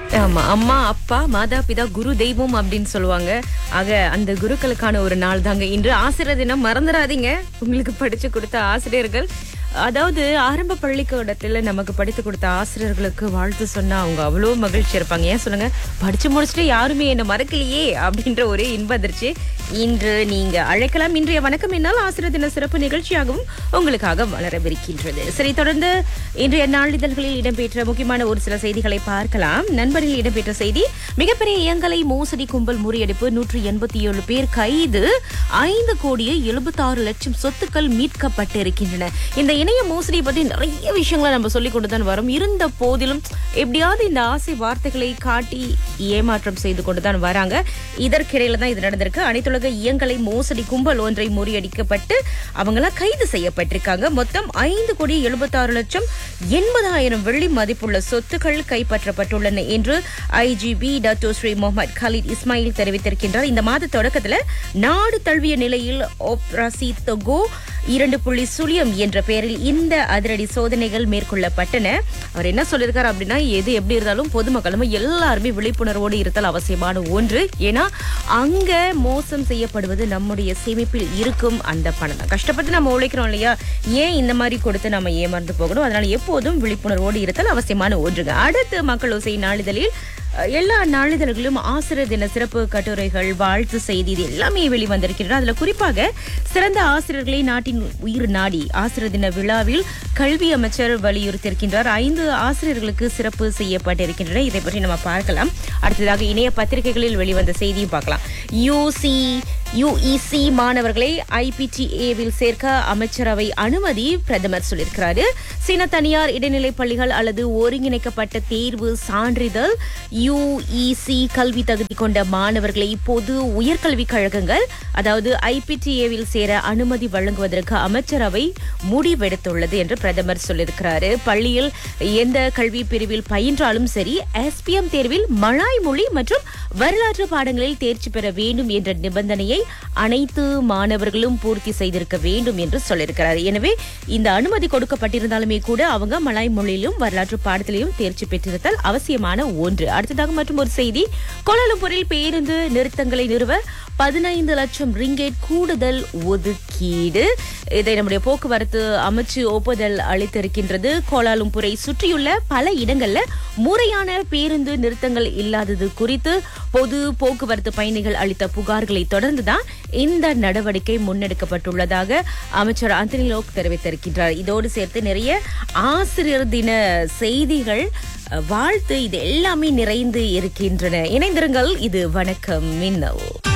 ஆமா அம்மா அப்பா மாதா பிதா குரு தெய்வம் அப்படின்னு சொல்லுவாங்க ஆக அந்த குருக்களுக்கான ஒரு நாள் தாங்க இன்று ஆசிரியர் தினம் மறந்துடாதீங்க உங்களுக்கு படிச்சு கொடுத்த ஆசிரியர்கள் அதாவது ஆரம்ப பள்ளிக்கூடத்துல நமக்கு படித்து கொடுத்த ஆசிரியர்களுக்கு வாழ்த்து சொன்னா அவங்க அவ்வளோ மகிழ்ச்சி இருப்பாங்க ஏன் சொல்லுங்க படிச்சு முடிச்சுட்டு யாருமே என்ன மறக்கலையே அப்படின்ற ஒரு இன்ப அதிர்ச்சி இன்று நீங்க அழைக்கலாம் இன்றைய வணக்கம் என்னால் ஆசிரியர் தின சிறப்பு நிகழ்ச்சியாகவும் உங்களுக்காக வளரவிருக்கின்றது சரி தொடர்ந்து இன்றைய நாளிதழ்களில் இடம்பெற்ற முக்கியமான ஒரு சில செய்திகளை பார்க்கலாம் நண்பரில் இடம்பெற்ற செய்தி மிகப்பெரிய இயங்கலை மோசடி கும்பல் முறியடிப்பு நூற்றி எண்பத்தி ஏழு பேர் கைது ஐந்து கோடியே எழுபத்தாறு லட்சம் சொத்துக்கள் மீட்கப்பட்டிருக்கின்றன இந்த இணைய மோசடி பற்றி நிறைய விஷயங்களை நம்ம சொல்லிக் கொண்டு தான் வரோம் இருந்த போதிலும் எப்படியாவது இந்த ஆசை வார்த்தைகளை காட்டி ஏமாற்றம் செய்து கொண்டு தான் வராங்க இதற்கிடையில தான் இது நடந்திருக்கு அனைத்துலக இயங்கலை மோசடி கும்பல் ஒன்றை முறியடிக்கப்பட்டு அவங்களாம் கைது செய்யப்பட்டிருக்காங்க மொத்தம் ஐந்து கோடி எழுபத்தாறு லட்சம் எண்பதாயிரம் வெள்ளி மதிப்புள்ள சொத்துக்கள் கைப்பற்றப்பட்டுள்ளன என்று ஐஜிபி டாக்டர் ஸ்ரீ முகமது கலீத் இஸ்மாயில் தெரிவித்திருக்கின்றார் இந்த மாத தொடக்கத்துல நாடு தழுவிய நிலையில் ஆப்ராசி தொகோ இரண்டு புள்ளி சுழியம் என்ற பெயரில் இந்த அதிரடி சோதனைகள் மேற்கொள்ளப்பட்டன அவர் என்ன சொல்லியிருக்காரு அப்படின்னா எது எப்படி இருந்தாலும் பொதுமக்களும் எல்லாருமே விழிப்புணர்வோடு இருத்தல் அவசியமான ஒன்று ஏன்னா அங்க மோசம் செய்யப்படுவது நம்முடைய சேமிப்பில் இருக்கும் அந்த பணம் தான் கஷ்டப்பட்டு நம்ம உழைக்கிறோம் இல்லையா ஏன் இந்த மாதிரி கொடுத்து நம்ம ஏமாந்து போகணும் அதனால எப்போதும் விழிப்புணர்வோடு இருத்தல் அவசியமான ஒன்றுங்க அடுத்து மக்கள் ஓசை நாளிதழில் அஹ், எல்லா நாளிதழ்களிலும் ஆசிரியர் தின சிறப்பு கட்டுரைகள் வாழ்த்து செய்தி இது எல்லாமே வெளிவந்திருக்கின்றன அதுல குறிப்பாக சிறந்த ஆசிரியர்களை நாட்டின் உயிர் நாடி ஆசிரியர் தின விழாவில் கல்வி அமைச்சர் வலியுறுத்தியிருக்கின்றார் ஐந்து ஆசிரியர்களுக்கு சிறப்பு செய்யப்பட்டிருக்கின்றன இதை பற்றி நம்ம பார்க்கலாம் அடுத்ததாக இணைய பத்திரிகைகளில் வெளிவந்த செய்தியும் பார்க்கலாம் யூசி யுஇசி மாணவர்களை ஐபிடிஏவில் சேர்க்க அமைச்சரவை அனுமதி பிரதமர் சொல்லியிருக்கிறாரு சீன தனியார் இடைநிலை பள்ளிகள் அல்லது ஒருங்கிணைக்கப்பட்ட தேர்வு சான்றிதழ் யுஇசி கல்வி தகுதி கொண்ட மாணவர்களை பொது உயர்கல்விக் கழகங்கள் அதாவது ஐபிடிஏவில் சேர அனுமதி வழங்குவதற்கு அமைச்சரவை முடிவெடுத்துள்ளது என்று பிரதமர் சொல்லியிருக்கிறாரு பள்ளியில் எந்த கல்வி பிரிவில் பயின்றாலும் சரி எஸ்பிஎம் தேர்வில் மலாய் மொழி மற்றும் வரலாற்று பாடங்களில் தேர்ச்சி பெற வேண்டும் என்ற நிபந்தனையை அனைத்து மாணவர்களும் பூர்த்தி செய்திருக்க வேண்டும் என்று சொல்லியிருக்கிறார் எனவே இந்த அனுமதி கொடுக்கப்பட்டிருந்தாலுமே கூட அவங்க மலாய் மொழியிலும் வரலாற்று பாடத்திலையும் தேர்ச்சி பெற்றிருத்தல் அவசியமான ஒன்று அடுத்ததாக மற்றும் ஒரு செய்தி கோலாலம்பூரில் பேருந்து நிறுத்தங்களை நிறுவ பதினைந்து லட்சம் ரிங்கேட் கூடுதல் ஒதுக்கீடு இதை நம்முடைய போக்குவரத்து அமைச்சு ஒப்புதல் அளித்திருக்கின்றது கோலாலும்பூரை சுற்றியுள்ள பல இடங்கள்ல முறையான பேருந்து நிறுத்தங்கள் இல்லாதது குறித்து பொது போக்குவரத்து பயணிகள் அளித்த புகார்களை தொடர்ந்துதான் இந்த நடவடிக்கை முன்னெடுக்கப்பட்டுள்ளதாக அமைச்சர் ஆந்தனி லோக் தெரிவித்திருக்கின்றார் இதோடு சேர்த்து நிறைய ஆசிரியர் தின செய்திகள் வாழ்த்து இது எல்லாமே நிறைந்து இருக்கின்றன இணைந்திருங்கள் இது வணக்கம் மின்னல்